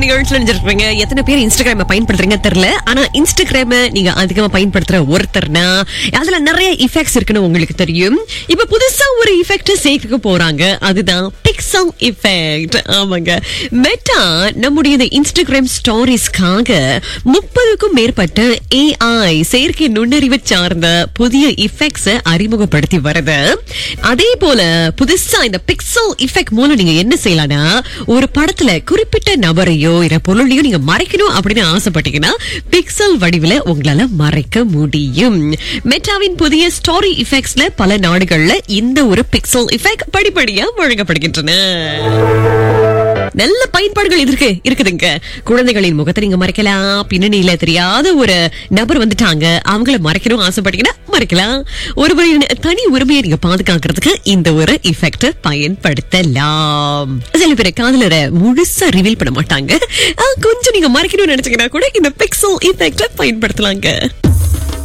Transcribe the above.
நிகழ்ச்சியில் நினைச்சிருப்பீங்க எத்தனை பேர் இன்ஸ்டாகிராம பயன்படுத்துறீங்க தெரியல ஆனா இன்ஸ்டாகிராம நீங்க அதிகமா பயன்படுத்துற ஒருத்தர்னா அதுல நிறைய இஃபெக்ட்ஸ் இருக்குன்னு உங்களுக்கு தெரியும் இப்ப புதுசா ஒரு இஃபெக்ட் சேர்க்க போறாங்க அதுதான் பிக்சல் இஃபெக்ட் ஆமாங்க மெட்டா நம்முடைய இந்த இன்ஸ்டாகிராம் ஸ்டோரிஸ்க்காக முப்பதுக்கும் மேற்பட்ட ஏஐ செயற்கை நுண்ணறிவு சார்ந்த புதிய இஃபெக்ட்ஸ் அறிமுகப்படுத்தி வருது அதே போல புதுசா இந்த பிக்சல் இஃபெக்ட் மூலம் நீங்க என்ன செய்யலாம்னா ஒரு படத்துல குறிப்பிட்ட நபரையோ இல்ல பொருளையோ நீங்க மறைக்கணும் அப்படின்னு ஆசைப்பட்டீங்கன்னா பிக்சல் வடிவில உங்களால மறைக்க முடியும் மெட்டாவின் புதிய ஸ்டோரி இஃபெக்ட்ஸ்ல பல நாடுகள்ல இந்த ஒரு பிக்சல் இஃபெக்ட் படிப்படியா வழங்கப்படுகின்றன நல்ல பயன்பாடுகள் இதற்கு இருக்குதுங்க குழந்தைகளின் முகத்தை நீங்க மறைக்கலாம் பின்னணியில தெரியாத ஒரு நபர் வந்துட்டாங்க அவங்கள மறைக்கணும் ஆசைப்பட்டீங்கன்னா மறைக்கலாம் ஒருவரின் தனி உரிமையை நீங்க பாதுகாக்கிறதுக்கு இந்த ஒரு இஃபெக்ட் பயன்படுத்தலாம் சில பேர் காதலரை முழுசா ரிவீல் பண்ண மாட்டாங்க ஆ, கொஞ்சம் நீங்க மறைக்கணும்னு நினைச்சீங்கன்னா கூட இந்த பிக்சல் இஃபெக்ட பயன்படுத்தலாங்க